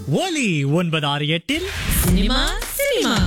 ஒலி ஒன்பது ஆறு எட்டில் சினிமா சினிமா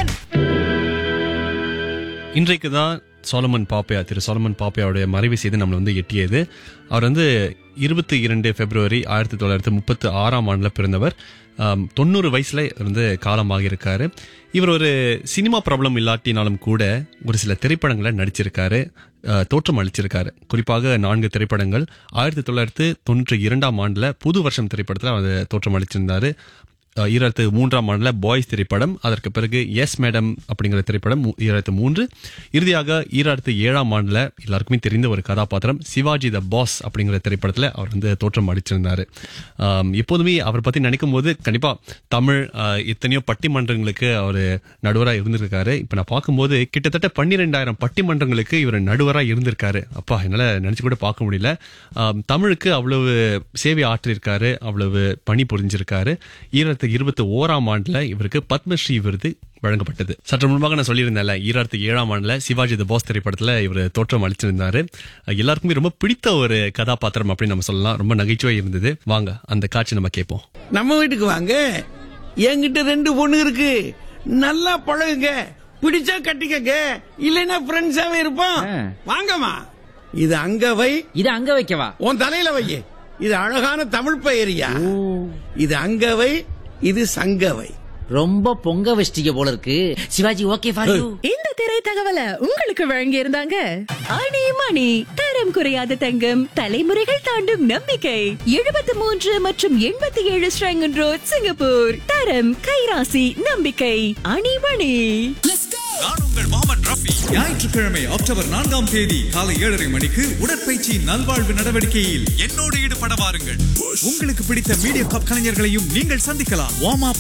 இன்றைக்கு தான் சோலமன் பாப்பையா திரு சோலமன் பாப்பையாவுடைய மறைவு செய்தி நம்மளை வந்து எட்டியது அவர் வந்து இருபத்தி இரண்டு பிப்ரவரி ஆயிரத்தி தொள்ளாயிரத்தி முப்பத்தி ஆறாம் ஆண்டில் பிறந்தவர் ஆம், தொண்ணூறு வயசுல இருந்து காலமாக இருக்காரு இவர் ஒரு சினிமா பிரபலம் இல்லாட்டினாலும் கூட ஒரு சில திரைப்படங்களை நடிச்சிருக்காரு அஹ், தோற்றம் அளிச்சிருக்காரு குறிப்பாக நான்கு திரைப்படங்கள் ஆயிரத்தி தொள்ளாயிரத்து தொண்ணூற்றி இரண்டாம் ஆண்டுல புது வருஷம் திரைப்படத்தில் அவர் தோற்றம் அளிச்சிருந்தாரு அஹ் ஈராயிரத்து மூன்றாம் ஆண்டுல பாய்ஸ் திரைப்படம் அதற்கு பிறகு எஸ் மேடம் அப்படிங்கிற திரைப்படம் மூ- ஈராயிரத்து மூன்று இறுதியாக ஈராயிரத்து ஏழாம் ஆண்டுல எல்லாருக்குமே தெரிந்த ஒரு கதாபாத்திரம் சிவாஜி த பாஸ் அப்படிங்கிற திரைப்படத்துல அவர் வந்து தோற்றம் அடிச்சிருந்தாரு ஆம், எப்போதுமே அவர் பத்தி நினைக்கும் போது கண்டிப்பா தமிழ் அஹ், எத்தனையோ பட்டிமன்றங்களுக்கு அவர் நடுவராக இருந்திருக்காரு இப்ப நான் பார்க்கும்போது கிட்டத்தட்ட பன்னிரெண்டாயிரம் பட்டிமன்றங்களுக்கு இவர் நடுவராக இருந்திருக்காரு அப்பா என்னால நினைச்சு கூட பார்க்க முடியல ஆம், தமிழுக்கு அவ்வளவு சேவை ஆற்றிருக்காரு அவ்வளவு பணி புரிஞ்சிருக்காரு ஈராயிரத்து இருபத்தி ஓராம் ஆண்டுல இவருக்கு பத்மஸ்ரீ விருது வழங்கப்பட்டது சற்று முன்பாக நான் சொல்லியிருந்தேன்ல ஈராயிரத்து ஏழாம் ஆண்டுல சிவாஜி த பாஸ் திரைப்படத்துல இவர் தோற்றம் அளிச்சிருந்தாரு எல்லாருக்குமே ரொம்ப பிடித்த ஒரு கதாபாத்திரம் அப்படின்னு நம்ம சொல்லலாம் ரொம்ப நகைச்சுவை இருந்தது வாங்க அந்த காட்சி நம்ம கேட்போம் நம்ம வீட்டுக்கு வாங்க என்கிட்ட ரெண்டு பொண்ணு இருக்கு நல்லா பழகுங்க பிடிச்சா கட்டிக்கங்க இல்லைன்னா ஃப்ரெண்ட்ஸாவே இருப்போம் வாங்கம்மா இது அங்க வை இது அங்க வைக்கவா உன் தலையில வை இது அழகான தமிழ் பெயரியா இது அங்க வை இது சங்க வை ரொம்ப பொங்க வச்சிட்டீங்க போல இருக்கு சிவாஜி ஓகே ஃபார் யூ இந்த திரை தகவலை உங்களுக்கு வழங்கி இருந்தாங்க அணி மணி தரம் குறையாத தங்கம் தலைமுறைகள் தாண்டும் நம்பிக்கை எழுபத்தி மூன்று மற்றும் எண்பத்தி ஏழு ஸ்ரங்கன் ரோட் சிங்கப்பூர் தரம் கைராசி நம்பிக்கை அணி மணி நான் உங்கள் மாமன் ரஃபி ஞாயிற்றுக்கிழமை அக்டோபர் நான்காம் தேதி காலை ஏழரை மணிக்கு உடற்பயிற்சி நல்வாழ்வு நடவடிக்கையில் என்னோடு ஈடுபட வாருங்கள் உங்களுக்கு பிடித்த மீடியா கப் கலைஞர்களையும் நீங்கள் சந்திக்கலாம் வார்ம் அப்